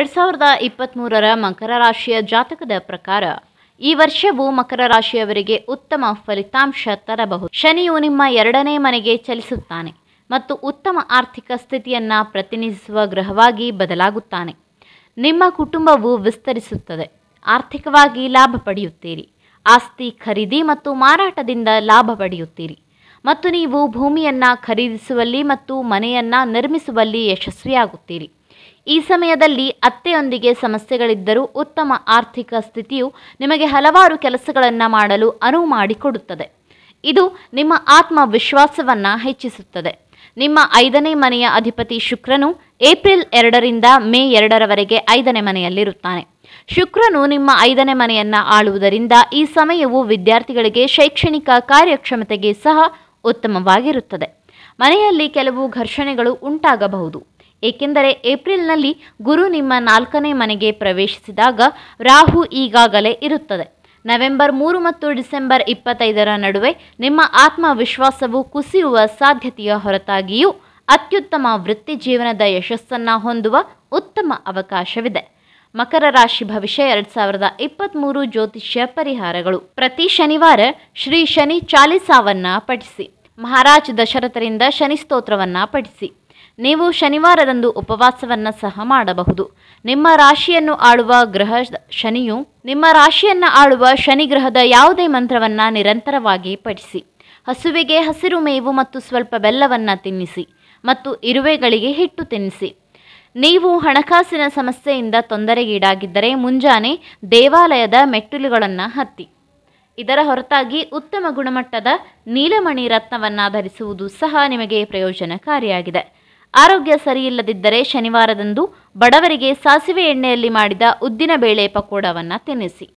ಎರಡು ಸಾವಿರದ ಇಪ್ಪತ್ತ್ಮೂರರ ಮಕರ ರಾಶಿಯ ಜಾತಕದ ಪ್ರಕಾರ ಈ ವರ್ಷವು ಮಕರ ರಾಶಿಯವರಿಗೆ ಉತ್ತಮ ಫಲಿತಾಂಶ ತರಬಹುದು ಶನಿಯು ನಿಮ್ಮ ಎರಡನೇ ಮನೆಗೆ ಚಲಿಸುತ್ತಾನೆ ಮತ್ತು ಉತ್ತಮ ಆರ್ಥಿಕ ಸ್ಥಿತಿಯನ್ನು ಪ್ರತಿನಿಧಿಸುವ ಗ್ರಹವಾಗಿ ಬದಲಾಗುತ್ತಾನೆ ನಿಮ್ಮ ಕುಟುಂಬವು ವಿಸ್ತರಿಸುತ್ತದೆ ಆರ್ಥಿಕವಾಗಿ ಲಾಭ ಪಡೆಯುತ್ತೀರಿ ಆಸ್ತಿ ಖರೀದಿ ಮತ್ತು ಮಾರಾಟದಿಂದ ಲಾಭ ಪಡೆಯುತ್ತೀರಿ ಮತ್ತು ನೀವು ಭೂಮಿಯನ್ನು ಖರೀದಿಸುವಲ್ಲಿ ಮತ್ತು ಮನೆಯನ್ನು ನಿರ್ಮಿಸುವಲ್ಲಿ ಯಶಸ್ವಿಯಾಗುತ್ತೀರಿ ಈ ಸಮಯದಲ್ಲಿ ಅತ್ತೆಯೊಂದಿಗೆ ಸಮಸ್ಯೆಗಳಿದ್ದರೂ ಉತ್ತಮ ಆರ್ಥಿಕ ಸ್ಥಿತಿಯು ನಿಮಗೆ ಹಲವಾರು ಕೆಲಸಗಳನ್ನು ಮಾಡಲು ಅನುವು ಮಾಡಿಕೊಡುತ್ತದೆ ಇದು ನಿಮ್ಮ ಆತ್ಮವಿಶ್ವಾಸವನ್ನು ಹೆಚ್ಚಿಸುತ್ತದೆ ನಿಮ್ಮ ಐದನೇ ಮನೆಯ ಅಧಿಪತಿ ಶುಕ್ರನು ಏಪ್ರಿಲ್ ಎರಡರಿಂದ ಮೇ ಎರಡರವರೆಗೆ ಐದನೇ ಮನೆಯಲ್ಲಿರುತ್ತಾನೆ ಶುಕ್ರನು ನಿಮ್ಮ ಐದನೇ ಮನೆಯನ್ನು ಆಳುವುದರಿಂದ ಈ ಸಮಯವು ವಿದ್ಯಾರ್ಥಿಗಳಿಗೆ ಶೈಕ್ಷಣಿಕ ಕಾರ್ಯಕ್ಷಮತೆಗೆ ಸಹ ಉತ್ತಮವಾಗಿರುತ್ತದೆ ಮನೆಯಲ್ಲಿ ಕೆಲವು ಘರ್ಷಣೆಗಳು ಉಂಟಾಗಬಹುದು ಏಕೆಂದರೆ ಏಪ್ರಿಲ್ನಲ್ಲಿ ಗುರು ನಿಮ್ಮ ನಾಲ್ಕನೇ ಮನೆಗೆ ಪ್ರವೇಶಿಸಿದಾಗ ರಾಹು ಈಗಾಗಲೇ ಇರುತ್ತದೆ ನವೆಂಬರ್ ಮೂರು ಮತ್ತು ಡಿಸೆಂಬರ್ ಇಪ್ಪತ್ತೈದರ ನಡುವೆ ನಿಮ್ಮ ಆತ್ಮವಿಶ್ವಾಸವು ಕುಸಿಯುವ ಸಾಧ್ಯತೆಯ ಹೊರತಾಗಿಯೂ ಅತ್ಯುತ್ತಮ ವೃತ್ತಿ ಜೀವನದ ಯಶಸ್ಸನ್ನು ಹೊಂದುವ ಉತ್ತಮ ಅವಕಾಶವಿದೆ ಮಕರ ರಾಶಿ ಭವಿಷ್ಯ ಎರಡ್ ಸಾವಿರದ ಇಪ್ಪತ್ತ್ಮೂರು ಜ್ಯೋತಿಷ್ಯ ಪರಿಹಾರಗಳು ಪ್ರತಿ ಶನಿವಾರ ಶ್ರೀ ಶನಿ ಚಾಲಿಸಾವನ್ನ ಪಠಿಸಿ ಮಹಾರಾಜ್ ದಶರಥರಿಂದ ಶನಿ ಸ್ತೋತ್ರವನ್ನ ಪಠಿಸಿ ನೀವು ಶನಿವಾರದಂದು ಉಪವಾಸವನ್ನ ಸಹ ಮಾಡಬಹುದು ನಿಮ್ಮ ರಾಶಿಯನ್ನು ಆಳುವ ಗ್ರಹ ಶನಿಯು ನಿಮ್ಮ ರಾಶಿಯನ್ನು ಆಳುವ ಶನಿ ಗ್ರಹದ ಯಾವುದೇ ಮಂತ್ರವನ್ನ ನಿರಂತರವಾಗಿ ಪಠಿಸಿ ಹಸುವಿಗೆ ಹಸಿರು ಮೇವು ಮತ್ತು ಸ್ವಲ್ಪ ಬೆಲ್ಲವನ್ನ ತಿನ್ನಿಸಿ ಮತ್ತು ಇರುವೆಗಳಿಗೆ ಹಿಟ್ಟು ತಿನ್ನಿಸಿ ನೀವು ಹಣಕಾಸಿನ ಸಮಸ್ಯೆಯಿಂದ ತೊಂದರೆಗೀಡಾಗಿದ್ದರೆ ಮುಂಜಾನೆ ದೇವಾಲಯದ ಮೆಟ್ಟಿಲುಗಳನ್ನು ಹತ್ತಿ ಇದರ ಹೊರತಾಗಿ ಉತ್ತಮ ಗುಣಮಟ್ಟದ ನೀಲಮಣಿ ರತ್ನವನ್ನು ಧರಿಸುವುದು ಸಹ ನಿಮಗೆ ಪ್ರಯೋಜನಕಾರಿಯಾಗಿದೆ ಆರೋಗ್ಯ ಸರಿಯಿಲ್ಲದಿದ್ದರೆ ಶನಿವಾರದಂದು ಬಡವರಿಗೆ ಸಾಸಿವೆ ಎಣ್ಣೆಯಲ್ಲಿ ಮಾಡಿದ ಉದ್ದಿನಬೇಳೆ ಪಕೋಡವನ್ನು ತಿನ್ನಿಸಿ